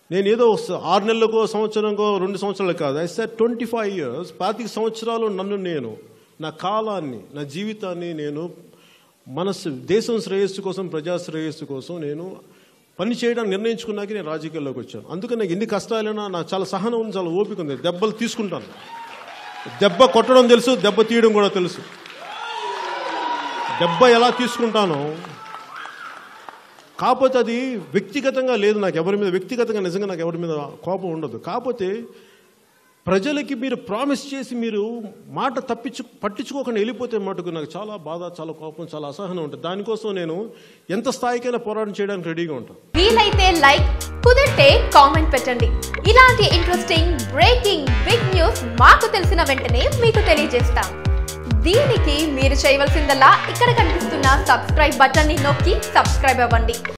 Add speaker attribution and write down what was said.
Speaker 1: నేను ఏదో స- ఆరు నెలలకో సంవత్సరంకో రెండు సంవత్సరాలు కాదు I sir twenty five years పాతిక సంవత్సరాలు నన్ను నేను నా కాలాన్ని నా జీవితాన్ని నేను మనసు దేశం శ్రేయస్సు కోసం ప్రజా శ్రేయస్సు కోసం నేను పని చేయడానికి నిర్ణయించుకున్నాక నేను రాజకీయాల్లోకి వచ్చాను అందుకని నాకు ఎన్ని కష్టాలైనా నాకు చాలా సహనం ఉంది చాలా ఓపిక ఉంది దెబ్బలు తీసుకుంటాను దెబ్బ కొట్టడం తెలుసు దెబ్బ తీయడం కూడా తెలుసు దెబ్బ ఎలా తీసుకుంటానో కాకపోతే అది వ్యక్తిగతంగా లేదు నాకు ఎవరి మీద వ్యక్తిగతంగా నిజంగా నాకు ఎవరి మీద కోపం ఉండదు కాకపోతే ప్రజలకి మీరు ప్రామిస్ చేసి మీరు మాట తప్పించు పట్టించుకోకుండా వెళ్ళిపోతే మటుకు నాకు చాలా బాధ చాలా కోపం చాలా అసహనం ఉంటుంది దానికోసం నేను ఎంత స్థాయికైనా పోరాటం చేయడానికి రెడీగా ఉంటాను
Speaker 2: వీలైతే లైక్ కుదిరితే కామెంట్ పెట్టండి ఇలాంటి ఇంట్రెస్టింగ్ బ్రేకింగ్ బిగ్ న్యూస్ మాకు తెలిసిన వెంటనే మీకు తెలియజేస్తాం దీనికి మీరు చేయవలసిందల్లా ఇక్కడ కనిపిస్తున్న సబ్స్క్రైబ్ బటన్ ని నొక్కి సబ్స్క్రైబ్ అవ్వండి